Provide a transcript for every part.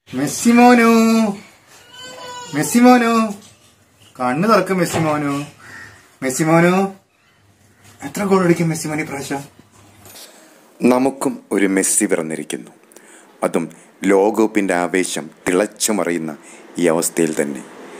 മെസ്സിമോനു മെസ്സിമോനു കണ്ണ് തുറക്കും മെസ്സിമോനു മെസ്സിമോനു എത്ര ഗോൾ അടിക്കും മെസ്സിമോൻ ഈ പ്രാവശ്യം നമുക്കും ഒരു മെസ്സി പിറന്നിരിക്കുന്നു അതും ലോകകപ്പിന്റെ ആവേശം തിളച്ചു മറിയുന്ന ഈ അവസ്ഥയിൽ തന്നെ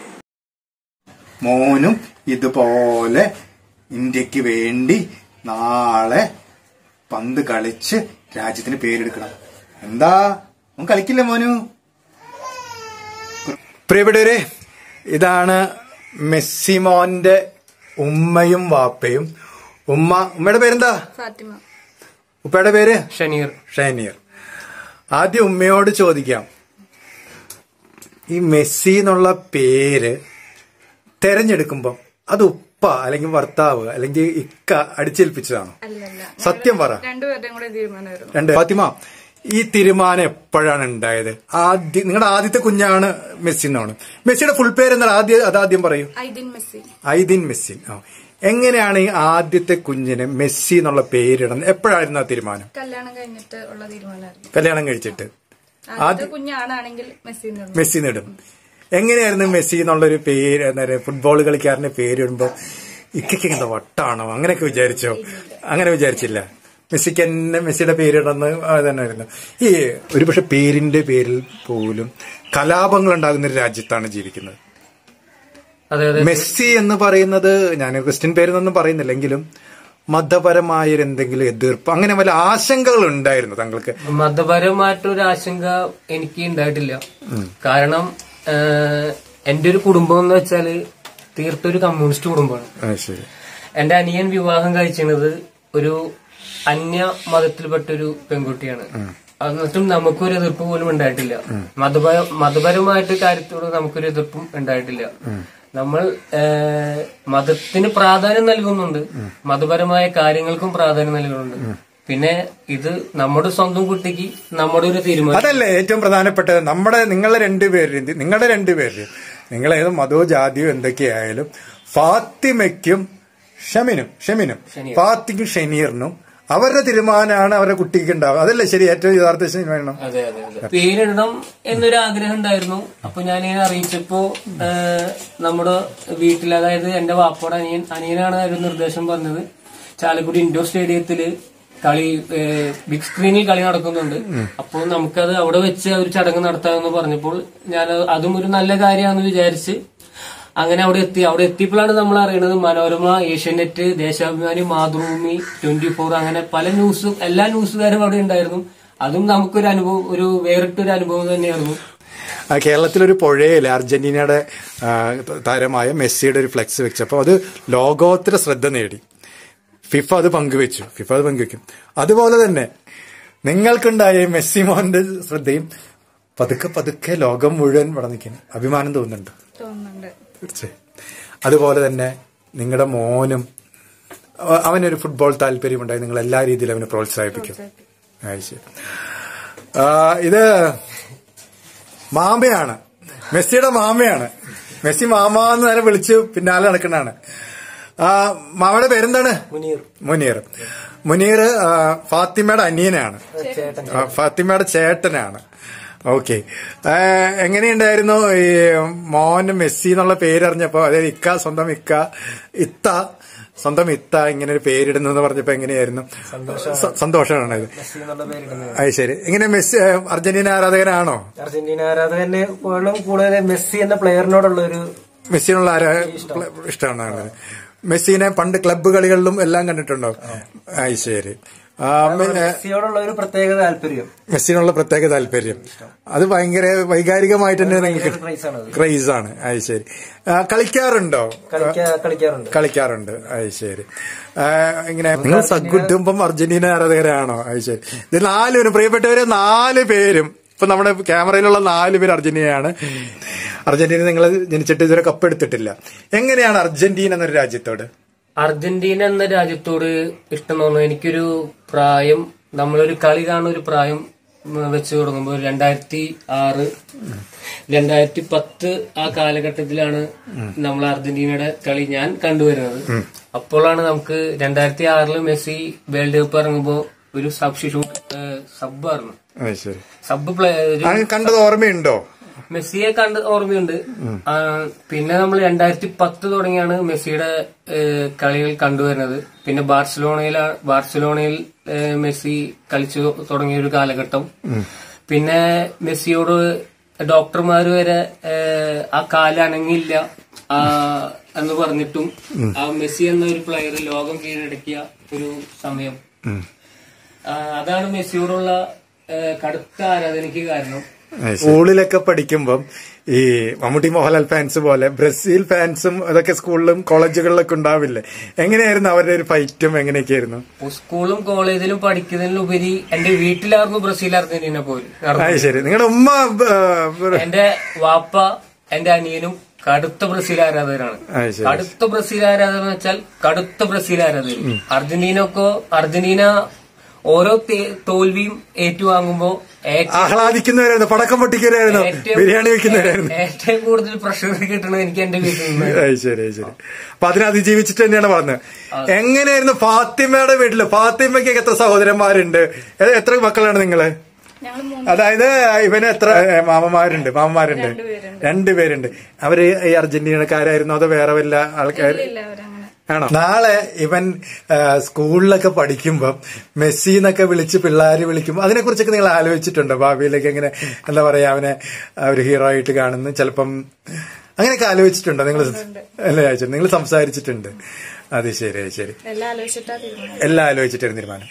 മോനും ഇതുപോലെ ഇന്ത്യക്ക് വേണ്ടി നാളെ പന്ത് കളിച്ച് രാജ്യത്തിന് പേരെടുക്കണം എന്താ മോൻ കളിക്കില്ല മോനു പ്രിയപ്പെട്ടവരെ ഇതാണ് മെസ്സിമോന്റെ ഉമ്മയും വാപ്പയും ഉമ്മ ഉമ്മയുടെ പേരെന്താ ഫാത്തിമ ഉപ്പയുടെ പേര് ഷനീർ ഷൈനിയർ ആദ്യം ഉമ്മയോട് ചോദിക്കാം ഈ മെസ്സി എന്നുള്ള പേര് തെരഞ്ഞെടുക്കുമ്പോ അത് ഉപ്പ അല്ലെങ്കിൽ ഭർത്താവ് അല്ലെങ്കിൽ ഇക്ക അടിച്ചേൽപ്പിച്ചതാണോ അല്ലല്ല സത്യം പറ രണ്ടുപേരുടെയും കൂടെ തീരുമാനമായിരുന്നു രണ്ട് ഫാത്തിമ ഈ തീരുമാനം എപ്പോഴാണ് ഉണ്ടായത് ആദ്യം നിങ്ങളുടെ ആദ്യത്തെ കുഞ്ഞാണ് മെസ്സി എന്നാണ് മെസ്സിയുടെ ഫുൾ പേര് എന്താണ് ആദ്യം അതാദ്യം പറയൂ ഐദിൻ മെസ്സി ഐദിൻ മെസ്സി ആ എങ്ങനെയാണ് ഈ ആദ്യത്തെ കുഞ്ഞിന് മെസ്സി എന്നുള്ള പേരിടുന്നത് എപ്പോഴായിരുന്നു ആ തീരുമാനം കല്യാണം കഴിഞ്ഞിട്ട് ഉള്ള തീരുമാനമായിരുന്നു കല്യാണം കഴിച്ചിട്ട് ആദ്യത്തെ കുഞ്ഞാണാണെങ്കിൽ മെസ്സി എന്ന് പറഞ്ഞു. മെസ്സി നേടും എങ്ങനെയായിരുന്നു മെസ്സി എന്നുള്ളൊരു പേര് എന്താ പറയുക ഫുട്ബോൾ കളിക്കാരന്റെ പേര് ഇടുമ്പോ ഇക്കയ്ക്ക് എന്താ വട്ടാണോ അങ്ങനെയൊക്കെ വിചാരിച്ചോ അങ്ങനെ വിചാരിച്ചില്ല മെസ്സിക്ക് തന്നെ മെസ്സിയുടെ പേരിടുന്ന തന്നെയായിരുന്നു ഈ ഒരുപക്ഷെ പേരിന്റെ പേരിൽ പോലും കലാപങ്ങൾ ഉണ്ടാകുന്ന ഒരു രാജ്യത്താണ് ജീവിക്കുന്നത് അതെ അതെ മെസ്സി എന്ന് പറയുന്നത് ഞാൻ ക്രിസ്ത്യൻ പേരെന്നൊന്നും പറയുന്നില്ല എങ്കിലും മതപരമായ ഒരു എന്തെങ്കിലും എതിർപ്പ് അങ്ങനെ വല്ല ആശങ്കകൾ ഉണ്ടായിരുന്നു താങ്കൾക്ക് മതപരമായിട്ടൊരു ആശങ്ക എനിക്ക് ഉണ്ടായിട്ടില്ല കാരണം ഏഹ്, എന്റെ ഒരു കുടുംബം എന്ന് വെച്ചാല് തീർത്തൊരു കമ്മ്യൂണിസ്റ്റ് കുടുംബമാണ് ആ, ശരി എന്റെ അനിയൻ വിവാഹം കഴിക്കുന്നത് ഒരു അന്യ മതത്തിൽപ്പെട്ടൊരു പെൺകുട്ടിയാണ് എന്നിട്ടും നമുക്കൊരു എതിർപ്പ് പോലും ഉണ്ടായിട്ടില്ല മതപര മതപരമായിട്ട് കാര്യത്തോട് നമുക്കൊരു എതിർപ്പും ഉണ്ടായിട്ടില്ല നമ്മൾ ഏഹ്, മതത്തിന് പ്രാധാന്യം നൽകുന്നുണ്ട് മതപരമായ കാര്യങ്ങൾക്കും പ്രാധാന്യം നൽകുന്നുണ്ട് പിന്നെ ഇത് നമ്മുടെ സ്വന്തം കുട്ടിക്ക് നമ്മുടെ ഒരു തീരുമാനം അതല്ലേ ഏറ്റവും പ്രധാനപ്പെട്ടത് നമ്മുടെ നിങ്ങളെ രണ്ടുപേര് നിങ്ങളുടെ രണ്ടുപേര് നിങ്ങൾ ഏത് മതവും ജാതിയോ എന്തൊക്കെയായാലും ഫാത്തിമയ്ക്കും ഷമിനും ഷമിനും ഫാത്തിക്കും ഷനീറിനും അവരുടെ തീരുമാനമാണ് അവരുടെ കുട്ടിക്ക് ഉണ്ടാവുക അതല്ലേ ശരി ഏറ്റവും യഥാർത്ഥ തീരുമാനം അതെ അതെ അതെ പേരിടണം എന്നൊരു ആഗ്രഹം ഉണ്ടായിരുന്നു അപ്പൊ ഞാൻ ഇങ്ങനെ അറിയിച്ചപ്പോ ഏഹ്, നമ്മുടെ വീട്ടിൽ അതായത് എന്റെ വാപ്പോടെ അനിയൻ അനിയനാണ് ഒരു നിർദ്ദേശം പറഞ്ഞത് ചാലക്കുടി ഇൻഡോർ സ്റ്റേഡിയത്തില് കളി ഏഹ്, ബിഗ് സ്ക്രീനിൽ കളി നടക്കുന്നുണ്ട് അപ്പോൾ നമുക്കത് അവിടെ വെച്ച് ഒരു ചടങ്ങ് നടത്താമെന്ന് പറഞ്ഞപ്പോൾ ഞാൻ അതും ഒരു നല്ല കാര്യമാണെന്ന് വിചാരിച്ച് അങ്ങനെ അവിടെ എത്തി അവിടെ എത്തിയപ്പോഴാണ് നമ്മൾ അറിയണത് മനോരമ ഏഷ്യാനെറ്റ് ദേശാഭിമാനി മാതൃഭൂമി ട്വന്റി ഫോർ അങ്ങനെ പല ന്യൂസും എല്ലാ ന്യൂസുകാരും അവിടെ ഉണ്ടായിരുന്നു അതും നമുക്കൊരു അനുഭവം ഒരു വേറിട്ടൊരു അനുഭവം തന്നെയായിരുന്നു ആ, കേരളത്തിലൊരു പുഴയിൽ അർജന്റീനയുടെ ആ, താരമായ മെസ്സിയുടെ ഒരു ഫ്ലെക്സ് വെച്ചപ്പോൾ അത് ലോകോത്തര ശ്രദ്ധ നേടി ഫിഫ അത് പങ്കുവെച്ചു ഫിഫ അത് പങ്കുവെക്കും അതുപോലെ തന്നെ നിങ്ങൾക്കുണ്ടായ ഈ മെസ്സി മോഹന്റെ ശ്രദ്ധയും പതുക്കെ പതുക്കെ ലോകം മുഴുവൻ വളർന്നിക്കുന്നു അഭിമാനം തോന്നുന്നുണ്ട് തോന്നുന്നുണ്ട് തീർച്ചയായും അതുപോലെ തന്നെ നിങ്ങളുടെ മോനും അവ- അവനൊരു ഫുട്ബോൾ താല്പര്യമുണ്ടായി നിങ്ങൾ എല്ലാ രീതിയിലും അവനെ പ്രോത്സാഹിപ്പിക്കും അത് ശരി ആ, ഇത് മാമയാണ് മെസ്സിയുടെ മാമയാണ് മെസ്സി മാമ എന്ന് നേരെ വിളിച്ച് പിന്നാലെ നടക്കുന്നതാണ് ആ മാമയുടെ പേരെന്താണ് മുനീർ മുനീർ മുനീർ ആ, ഫാത്തിമയുടെ അനിയനാണ് ആ, ഫാത്തിമയുടെ ചേട്ടനാണ് ഓക്കെ എങ്ങനെയുണ്ടായിരുന്നു ഈ മോൻ മെസ്സി എന്നുള്ള പേരറിഞ്ഞപ്പോ അതായത് ഇക്ക സ്വന്തം ഇക്ക ഇത്ത സ്വന്തം ഇത്ത ഇങ്ങനെ ഒരു പേരിടുന്നു എന്ന് പറഞ്ഞപ്പോ എങ്ങനെയായിരുന്നു സ- സന്തോഷമാണ് ഇത് മെസ്സി എന്നുള്ള പേരിടുന്നത് അത് ശരി എങ്ങനെ മെസ്സി ഏ, അർജന്റീന ആരാധകനാണോ അർജന്റീന ആരാധകന് പോലും കൂടുതൽ മെസ്സി എന്ന പ്ലെയറിനോടുള്ള ഒരു മെസ്സിനുള്ള ആരാ ഇഷ്ടമാണ് മെസ്സിനെ പണ്ട് ക്ലബ്ബ് കളികളിലും എല്ലാം കണ്ടിട്ടുണ്ടോ അത് ശരി ആ, മെ- ഏ, മെസ്സിയോടുള്ള ഒരു പ്രത്യേക താല്പര്യം മെസ്സിനുള്ള പ്രത്യേക താല്പര്യം അത് ഭയങ്കര വൈകാരികമായിട്ട് തന്നെ നിങ്ങൾക്ക് ക്രൈസ് ആണ് അത് ക്രൈസ് ആണ് അത് ശരി ആ, കളിക്കാറുണ്ടോ കളിക്കാ കളിക്കാറുണ്ട് കളിക്കാറുണ്ട് അത് ശരി ആ, ഇങ്ങനെ നിങ്ങൾ സകുടുംബം അർജന്റീന ആരാധകരാണോ അത് ശരി ഇത് നാലുപേരും പ്രിയപ്പെട്ടവരെ നാല് പേരും ഇപ്പൊ നമ്മുടെ ക്യാമറയിലുള്ള നാല് പേര് അർജന്റീനയാണ് അർജന്റീന നിങ്ങൾ ജനിച്ചിട്ട് ഇതുവരെ കപ്പ് എടുത്തിട്ടില്ല എങ്ങനെയാണ് അർജന്റീന എന്നൊരു രാജ്യത്തോട് അർജന്റീന എന്ന രാജ്യത്തോട് ഇഷ്ടം തോന്നുന്നു എനിക്കൊരു പ്രായം നമ്മളൊരു കളി കാണുന്ന ഒരു പ്രായം ഉം, വെച്ച് തുടങ്ങുമ്പോൾ രണ്ടായിരത്തി ആറ് രണ്ടായിരത്തി പത്ത് ആ കാലഘട്ടത്തിലാണ് നമ്മൾ അർജന്റീനയുടെ കളി ഞാൻ കണ്ടുവരുന്നത് അപ്പോഴാണ് നമുക്ക് രണ്ടായിരത്തി ആറില് മെസ്സി വേൾഡ് കപ്പ് ഇറങ്ങുമ്പോൾ ഒരു സബ്സ്റ്റിറ്റ്യൂട്ട് സബ് ആയിരുന്നു അത് ശരി സബ് പ്ലേ ആ, കണ്ടത് ഓർമ്മയുണ്ടോ മെസ്സിയെ കണ്ട് ഓർമ്മയുണ്ട് ആ, പിന്നെ നമ്മൾ രണ്ടായിരത്തി പത്ത് തുടങ്ങിയാണ് മെസ്സിയുടെ ഏഹ്, കളികൾ കണ്ടുവരുന്നത് പിന്നെ ബാർസലോണയിൽ ബാർസലോണയിൽ ഏഹ്, മെസ്സി കളിച്ചു തുടങ്ങിയ ഒരു കാലഘട്ടം പിന്നെ മെസ്സിയോട് ഡോക്ടർമാർ വരെ ഏഹ്, ആ കാല് അനങ്ങില്ല ആ, എന്ന് പറഞ്ഞിട്ടും ആ മെസ്സി എന്ന ഒരു പ്ലെയർ ലോകം കീഴടക്കിയ ഒരു സമയം ആ, അതാണ് മെസ്സിയോടുള്ള ഏഹ്, കടുത്ത ആരാധനയ്ക്ക് കാരണം സ്കൂളിലൊക്കെ പഠിക്കുമ്പം ഈ മമ്മൂട്ടി മോഹൻലാൽ ഫാൻസ് പോലെ ബ്രസീൽ ഫാൻസും അതൊക്കെ സ്കൂളിലും കോളേജുകളിലൊക്കെ ഉണ്ടാവില്ലേ എങ്ങനെയായിരുന്നു അവരുടെ ഒരു ഫൈറ്റും എങ്ങനെയൊക്കെയായിരുന്നു ഇപ്പൊ സ്കൂളും കോളേജിലും പഠിക്കുന്നതിലുപരി എന്റെ വീട്ടിലായിരുന്നു ബ്രസീൽ അർജന്റീന പോലും അത് ശരി നിങ്ങളുടെ ഉമ്മ ആ, എന്റെ വാപ്പ എന്റെ അനിയനും കടുത്ത ബ്രസീൽ ആരാധകരാണ് അത് ശരി കടുത്ത ബ്രസീൽ ആരാധകർ എന്ന് വെച്ചാൽ കടുത്ത ബ്രസീൽ ആരാധകർ അർജന്റീന ഒക്കെ അർജന്റീന ഓരോ തേ- തോൽവിയും ഏറ്റുവാങ്ങുമ്പോ ഏറ്റവും ആഹ്ലാദിക്കുന്നവരായിരുന്നു പടക്കം പൊട്ടിക്കുന്നവരായിരുന്നു ഏറ്റവും- ബിരിയാണി വെക്കുന്നവരായിരുന്നു ഏറ്റവും കൂടുതൽ പ്രഷർ കിട്ടണത് എനിക്ക് എന്റെ വീട്ടിൽ നിന്ന് അത് ശരി അത് ശരി അപ്പൊ അതിനെ അതിജീവിച്ചിട്ട് തന്നെയാണ് പറഞ്ഞത് എങ്ങനെയായിരുന്നു ഫാത്തിമയുടെ വീട്ടില് ഫാത്തിമയ്ക്ക് എത്ര സഹോദരന്മാരുണ്ട് ഏ, എത്ര മക്കളാണ് നിങ്ങള് ഞങ്ങൾ മൂന്ന് അതായത് ഇവന് എത്ര ഏ, മാമന്മാരുണ്ട് മാമന്മാരുണ്ട് രണ്ടുപേരുണ്ട് അവര് ഈ അർജന്റീനക്കാരായിരുന്നു അതോ വേറെ വല്ല ആൾക്കാർ ഇല്ല അവരങ്ങനെ ആണോ നാളെ ഇവൻ ആ, സ്കൂളിലൊക്കെ പഠിക്കുമ്പം മെസ്സി എന്നൊക്കെ വിളിച്ച് പിള്ളേര് വിളിക്കുമ്പോൾ അതിനെ കുറിച്ചൊക്കെ നിങ്ങൾ ആലോചിച്ചിട്ടുണ്ടോ ഭാവിയിലേക്ക് എങ്ങനെ എന്താ പറയാ അവനെ ആ, ഒരു ഹീറോ ആയിട്ട് കാണുന്നു ചിലപ്പം അങ്ങനെയൊക്കെ ആലോചിച്ചിട്ടുണ്ടോ നിങ്ങൾ അല്ലേ ചോദിച്ചു നിങ്ങൾ സംസാരിച്ചിട്ടുണ്ട് അത് ശരി അത് ശരി എല്ലാം ആലോചിച്ചിട്ടാ തീരുമാനം എല്ലാം ആലോചിച്ചിട്ടായിരുന്നു തീരുമാനം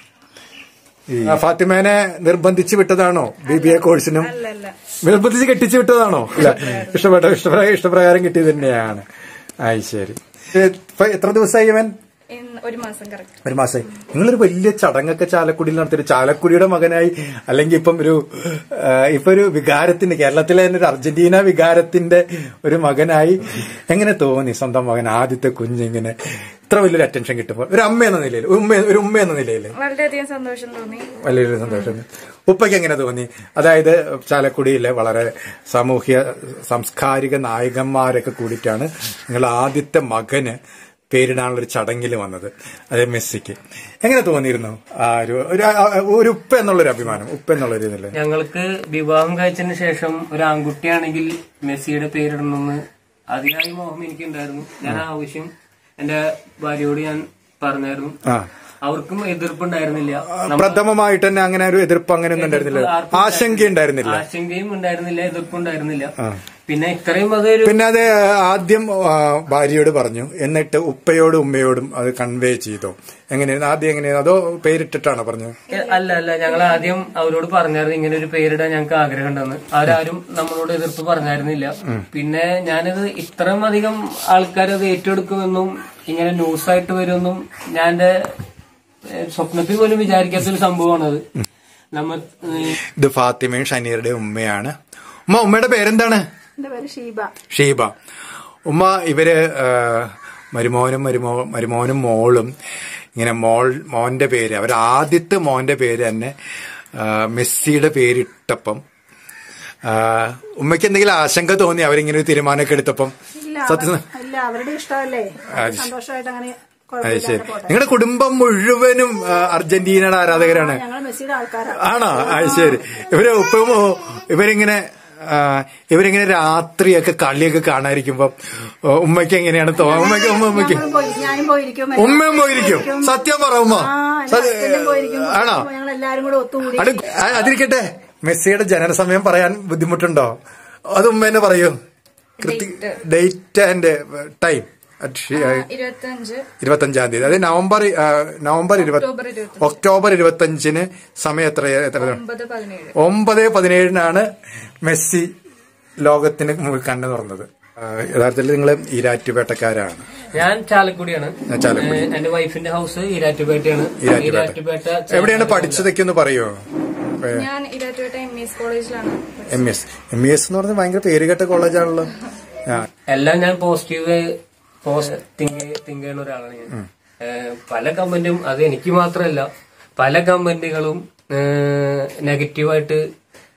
ഈ ഫാത്തിമേനെ നിർബന്ധിച്ച് വിട്ടതാണോ ബി ബി എ കോഴ്സിനും അല്ല അല്ല നിർബന്ധിച്ച് കെട്ടിച്ചു വിട്ടതാണോ ഇല്ല ഇഷ്ടപ്പെട്ട ഇഷ്ടപ്രകാരം ഇഷ്ടപ്രകാരം കിട്ടിയത് തന്നെയാണ് ആയി ശരി ഇപ്പൊ എത്ര ദിവസമായി ഇവൻ ഇന്ന് ഒരു മാസം കറക്റ്റ് ഒരു മാസമായി നിങ്ങളൊരു വലിയ ചടങ്ങൊക്കെ ചാലക്കുടിയിൽ നടത്തിയൊരു ചാലക്കുടിയുടെ മകനായി അല്ലെങ്കിൽ ഇപ്പം ഒരു ആ, ഇപ്പൊ ഒരു വികാരത്തിന്റെ കേരളത്തിലെ തന്നെ ഒരു അർജന്റീന വികാരത്തിന്റെ ഒരു മകനായി എങ്ങനെ തോന്നി സ്വന്തം മകൻ ആദ്യത്തെ കുഞ്ഞിങ്ങനെ ഇത്ര വലിയൊരു അറ്റൻഷൻ കിട്ടുമ്പോൾ ഒരു അമ്മ എന്ന നിലയിൽ ഒരു ഉമ്മ ഒരു ഉമ്മ എന്ന നിലയിൽ വളരെയധികം സന്തോഷം തോന്നി വലിയൊരു സന്തോഷം ഉപ്പയ്ക്ക് എങ്ങനെ തോന്നി അതായത് ചാലക്കുടിയിലെ വളരെ സാമൂഹ്യ സാംസ്കാരിക നായകന്മാരൊക്കെ കൂടിയിട്ടാണ് നിങ്ങൾ ആദ്യത്തെ മകന് പേരിടാനുള്ള ഒരു ചടങ്ങിൽ വന്നത് അത് മെസ്സിക്ക് എങ്ങനെ തോന്നിയിരുന്നു ആ ഒരു ഒരു- ആ- ഒരു ഉപ്പ എന്നുള്ളൊരു അഭിമാനം ഉപ്പ എന്നുള്ളൊരു ഇതില് ഞങ്ങൾക്ക് വിവാഹം കഴിച്ചതിന് ശേഷം ഒരു ആൺകുട്ടിയാണെങ്കിൽ മെസ്സിയുടെ പേരിടണമെന്ന് അതിയായ മോഹം എനിക്കുണ്ടായിരുന്നു ഞാൻ ആ ആവശ്യം എന്റെ ഭാര്യയോട് ഞാൻ പറഞ്ഞായിരുന്നു ആ അവർക്കും എതിർപ്പുണ്ടായിരുന്നില്ല നമ്മ- പ്രഥമമായിട്ട് തന്നെ അങ്ങനെ ഒരു എതിർപ്പ് അങ്ങനെ ഒന്നും ഉണ്ടായിരുന്നില്ല ആർക്കും ആശങ്ക ഉണ്ടായിരുന്നില്ല ആശങ്കയും ഉണ്ടായിരുന്നില്ല എതിർപ്പുണ്ടായിരുന്നില്ല പിന്നെ ഇത്രയും അതൊരു പിന്നെ അത് ആദ്യം ആ, ഭാര്യയോട് പറഞ്ഞു എന്നിട്ട് ഉപ്പയോടും ഉമ്മയോടും അത് കൺവേ ചെയ്തോ എങ്ങനെയായിരുന്നു ആദ്യം എങ്ങനെയായിരുന്നു അതോ പേരിട്ടിട്ടാണോ പറഞ്ഞത് എ- അല്ല അല്ല ഞങ്ങൾ ആദ്യം അവരോട് പറഞ്ഞായിരുന്നു ഇങ്ങനെ ഒരു പേരിടാൻ ഞങ്ങൾക്ക് ആഗ്രഹം ഉണ്ടെന്ന് അവരാരും നമ്മളോട് എതിർപ്പ് പറഞ്ഞായിരുന്നില്ല പിന്നെ ഞാനത് ഇത്രയും അധികം ആൾക്കാർ അത് ഏറ്റെടുക്കുമെന്നും ഇങ്ങനെ ന്യൂസായിട്ട് വരുമെന്നും ഞാൻ എന്റെ ഏ, സ്വപ്നത്തിൽ പോലും വിചാരിക്കാത്തൊരു സംഭവമാണത് നമ്മ ഏ, ഇത് ഫാത്തിമയും ഷനീറുടെ ഉമ്മയാണ് ഉമ്മ ഉമ്മയുടെ പേരെന്താണ് എന്റെ പേര് ഷീബ ഷീബ ഉമ്മ ഇവര് ആ, മരുമോനും മരുമോ മരുമോനും മോളും ഇങ്ങനെ മോൾ മോന്റെ പേര് അവർ ആദ്യത്തെ മോന്റെ പേര് തന്നെ ആ, മെസ്സിയുടെ പേരിട്ടപ്പം ആ, ഉമ്മയ്ക്ക് എന്തെങ്കിലും ആശങ്ക തോന്നി അവരിങ്ങനെ ഒരു തീരുമാനമൊക്കെ എടുത്തപ്പം സത്യം ഇല്ല അവരുടെ ഇഷ്ടമല്ലേ അത് സന്തോഷമായിട്ട് അങ്ങനെ അത് ശരി നിങ്ങളുടെ കുടുംബം മുഴുവനും ആ, അർജന്റീനയുടെ ആരാധകരാണ് ഞങ്ങൾ മെസ്സിയുടെ ആൾക്കാരാണ് ആണോ അത് ശരി ഇവര് ഉപ്പം ഇവരിങ്ങനെ ആ, ഇവരിങ്ങനെ രാത്രിയൊക്കെ കളിയൊക്കെ കാണാതിരിക്കുമ്പോ ഓ, ഉമ്മയ്ക്ക് എങ്ങനെയാണ് തോന്നുന്നത് ഉമ്മയ്ക്ക് ഉമ്മ ഉമ്മയ്ക്ക് ഞങ്ങളും പോയി- ഞാനും പോയിരിക്കും ഉമ്മയും പോയിരിക്കും സത്യം പറ ഉമ്മ ആ സത്യം- ഹസ്ബൻഡും പോയിരിക്കും ആണോ ഞങ്ങൾ എല്ലാരും കൂടെ ഒത്തുകൂടി അത് ആ, അതിരിക്കട്ടെ മെസ്സിയുടെ ജനന സമയം പറയാൻ ബുദ്ധിമുട്ടുണ്ടോ അത് ഉമ്മ തന്നെ പറയൂ ഡേറ്റ് ആൻഡ് ടൈം ഇരുപത്തഞ്ച് ഇരുപത്തഞ്ചാം തീയതി അതായത് നവംബർ ആ, നവംബർ ഇരുപത്തി ഒക്ടോബർ ഇരുപത്തി ഒക്ടോബർ ഇരുപത്തഞ്ചിന് സമയം എത്ര എത്ര ഒമ്പത് പതിനേഴ് ഒമ്പത് പതിനേഴിനാണ് മെസ്സി ലോകത്തിന് മുമ്പിൽ കണ്ണു തുറന്നത് ആ, യഥാർത്ഥത്തിൽ നിങ്ങൾ ഈരാറ്റുപേട്ടക്കാരാണ് ഞാൻ ചാലക്കുടിയാണ് ഞാൻ ചാലക്കുടി. ഏ, എന്റെ വൈഫിന്റെ ഹൗസ് ഈരാറ്റുപേട്ടയാണ് ഈരാറ്റുപേട്ട എവിടെയാണ് പഠിച്ചതൊക്കെ ഒന്ന് പറയോ ഞാൻ ഇരാറ്റുപേട്ട എം എസ് കോളേജിലാണ് എം എസ് എം എസ് എന്ന് പറഞ്ഞാൽ ഭയങ്കര പേരുകെട്ട കോളേജാണല്ലോ ആ എല്ലാം ഞാൻ പോസിറ്റീവ് പോസ്റ്റ് തിങ്ക് തിങ്ക് ചെയ്യുന്ന ഒരാളാണ് ഞാൻ ഏഹ് പല കമന്റും അത് എനിക്ക് മാത്രമല്ല പല കമന്റുകളും നെഗറ്റീവായിട്ട്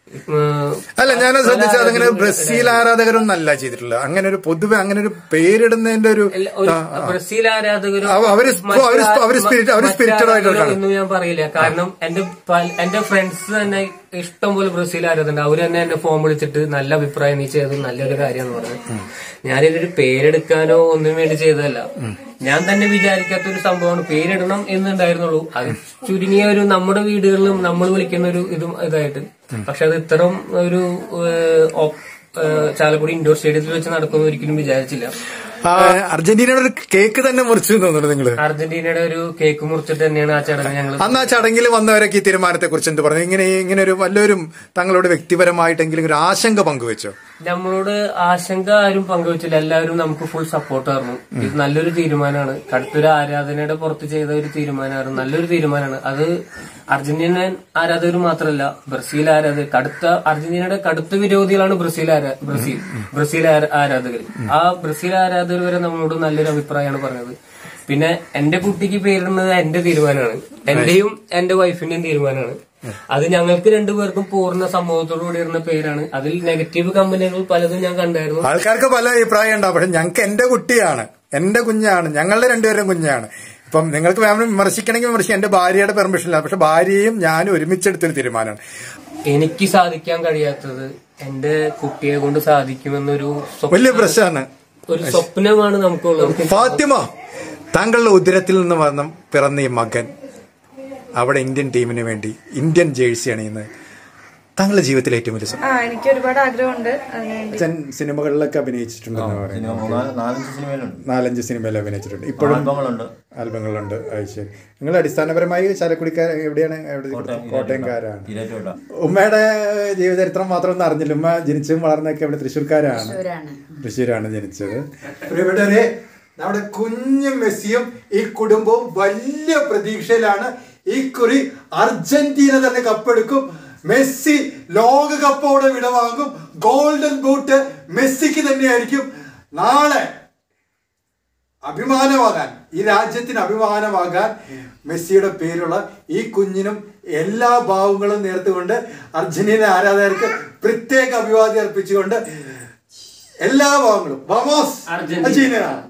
ഏഹ്, അല്ല ഞാൻ പല ശ്രദ്ധിച്ചത് അതങ്ങനെ ആരാധകരും ബ്രസീൽ ആരാധകരൊന്നും അല്ല ചെയ്തിട്ടുള്ളത് അങ്ങനെ ഒരു പൊതുവെ അങ്ങനെ ഒരു പേരിടുന്നതിന്റെ ഒരു എല്ലാ- ഒരു ആ, ആ. ബ്രസീൽ ആരാധകരും അവ- അവര് സ്പോ- മറ്റ് അവര് സ്പോ- അവര് ആ- spirit- അവര് മറ്റ് spirited ആയിട്ടുള്ള ആരാധകരും ആളാണ്. ഒന്നും ഞാൻ പറയില്ല കാരണം എന്റെ പല- എന്റെ ഫ്രണ്ട്സ് തന്നെ ഇഷ്ടം പോലെ ബ്രസീൽ ആരാധന അവര് തന്നെ എന്നെ ഫോൺ വിളിച്ചിട്ട് നല്ല അഭിപ്രായം നീ ചെയ്തത് നല്ലൊരു കാര്യമെന്ന് പറഞ്ഞു ഞാനിതൊരു പേരെടുക്കാനോ ഒന്നും വേണ്ടി ചെയ്തതല്ല ഞാൻ തന്നെ വിചാരിക്കാത്ത ഒരു സംഭവമാണ് പേരിടണം എന്നുണ്ടായിരുന്നുള്ളൂ അത് ചുരുങ്ങിയ ഒരു നമ്മുടെ വീടുകളിലും നമ്മൾ വിളിക്കുന്ന ഒരു ഇതും ഇതായിട്ട് പക്ഷെ അത് ഇത്തരം ഒരു ഏഹ്, op- ഏഹ്, ചാലക്കുടി ഇൻഡോർ സ്റ്റേഡിയത്തിൽ വെച്ച് നടക്കുമെന്ന് ഒരിക്കലും വിചാരിച്ചില്ല ആ, അർജന്റീനയുടെ ഒരു കേക്ക് തന്നെ മുറിച്ചു എന്ന് തോന്നുന്നു നിങ്ങള് അർജന്റീനയുടെ ഒരു കേക്ക് മുറിച്ചിട്ട് തന്നെയാണ് ആ ചടങ്ങ് ഞങ്ങൾ അന്ന് ആ ചടങ്ങിൽ വന്നവരൊക്കെ ഈ തീരുമാനത്തെ കുറിച്ച് എന്ത് പറഞ്ഞു ഇങ്ങനെ ഇങ്ങനെ ഒരു വല്ലവരും തങ്ങളോട് വ്യക്തിപരമായിട്ടെങ്കിലും ഒരു ആശങ്ക പങ്കുവെച്ചോ നമ്മളോട് ആശങ്ക ആരും പങ്കുവച്ചില്ല എല്ലാവരും നമുക്ക് ഫുൾ സപ്പോർട്ടായിരുന്നു ഇത് നല്ലൊരു തീരുമാനമാണ് കടുത്തൊരു ആരാധനയുടെ പുറത്ത് ചെയ്ത ഒരു തീരുമാനമായിരുന്നു നല്ലൊരു തീരുമാനമാണ് അത് അർജന്റീനൻ ആരാധകർ മാത്രമല്ല ബ്രസീൽ ആരാധകർ കടുത്ത അർജന്റീനയുടെ കടുത്ത വിരോധികളാണ് ബ്രസീൽ ആരാ ബ്രസീൽ ബ്രസീൽ ആരാ- ആരാധകർ ആ ബ്രസീൽ ആരാധകർ വരെ നമ്മളോട് നല്ലൊരു അഭിപ്രായമാണ് പറഞ്ഞത് പിന്നെ എന്റെ കുട്ടിക്ക് പേരിടുന്നത് എന്റെ തീരുമാനമാണ് എന്റെയും എന്റെ വൈഫിന്റെയും തീരുമാനമാണ് അത് ഞങ്ങൾക്ക് രണ്ടുപേർക്കും പൂർണ്ണ സമൂഹത്തോടു കൂടി ഇടുന്ന പേരാണ് അതിൽ നെഗറ്റീവ് കമ്പനികൾ പലതും ഞാൻ കണ്ടായിരുന്നു ആൾക്കാർക്ക് പല അഭിപ്രായം ഉണ്ടാവും പക്ഷെ ഞങ്ങൾക്ക് എന്റെ കുട്ടിയാണ് എന്റെ കുഞ്ഞാണ് ഞങ്ങളുടെ രണ്ടുപേരും കുഞ്ഞാണ് ഇപ്പം നിങ്ങൾക്ക് വേണം വിമർശിക്കണമെങ്കിൽ വിമർശിക്കാം എന്റെ ഭാര്യയുടെ പെർമിഷൻ ഇല്ല പക്ഷെ ഭാര്യയും ഞാനും ഒരുമിച്ചെടുത്തൊരു തീരുമാനമാണ് എനിക്ക് സാധിക്കാൻ കഴിയാത്തത് എന്റെ കുട്ടിയെ കൊണ്ട് സാധിക്കുമെന്നൊരു സ്വപ്നം- വലിയ പ്രശ്നമാണ് ഒരു സ്വപ്നമാണ് നമുക്കുള്ളത് ഫാത്തിമ താങ്കളുടെ ഉദരത്തിൽ നിന്ന് വന്ന പിറന്ന ഈ മകൻ അവിടെ ഇന്ത്യൻ ടീമിന് വേണ്ടി ഇന്ത്യൻ ജേഴ്സി അണിയുന്നത് താങ്കളുടെ ജീവിതത്തിലെ ഏറ്റവും വലിയ സ്വപ്നം ആ എനിക്ക് ഒരുപാട് ആഗ്രഹമുണ്ട് അതിനുവേണ്ടി അച്ഛൻ സിനിമകളിലൊക്കെ അഭിനയിച്ചിട്ടുണ്ടെന്ന് പറയുന്നത് സിനിമ നാല്- നാലഞ്ച് സിനിമയിലുണ്ട് നാലഞ്ച് സിനിമയിൽ അഭിനയിച്ചിട്ടുണ്ട് ഇപ്പോഴും ആൽബങ്ങളുണ്ട് ആൽബങ്ങളുണ്ട് അത് ശരി നിങ്ങൾ അടിസ്ഥാനപരമായി ചാലക്കുടിക്കാർ എവിടെയാണ് എവിടെ കോട്ടയംകാരാണ് ഇരട്ടോട്ട ഉമ്മയുടെ ജീവചരിത്രം മാത്രം ഒന്നും അറിഞ്ഞില്ല ഉമ്മ ജനിച്ചതും വളർന്നൊക്കെ ഇവിടെ തൃശ്ശൂർക്കാരാണ് തൃശ്ശൂരാണ് ജനിച്ചത് ഇവിടെ നമ്മുടെ കുഞ്ഞു മെസ്സിയും ഈ കുടുംബവും വലിയ പ്രതീക്ഷയിലാണ് ഈ കുറി അർജന്റീന തന്നെ കപ്പെടുക്കും മെസ്സി ലോകകപ്പോടെ വിടവാങ്ങും ഗോൾഡൻ ബൂട്ട് മെസ്സിക്ക് തന്നെയായിരിക്കും നാളെ അഭിമാനമാകാൻ ഈ രാജ്യത്തിന് അഭിമാനമാകാൻ മെസ്സിയുടെ പേരുള്ള ഈ കുഞ്ഞിനും എല്ലാ ഭാവങ്ങളും നേർത്തുകൊണ്ട് അർജന്റീന ആരാധകർക്ക് പ്രത്യേക അഭിവാദ്യം അർപ്പിച്ചുകൊണ്ട് എല്ലാ ഭാവങ്ങളും വമോസ് അർജന്റീന. അർജന്റീന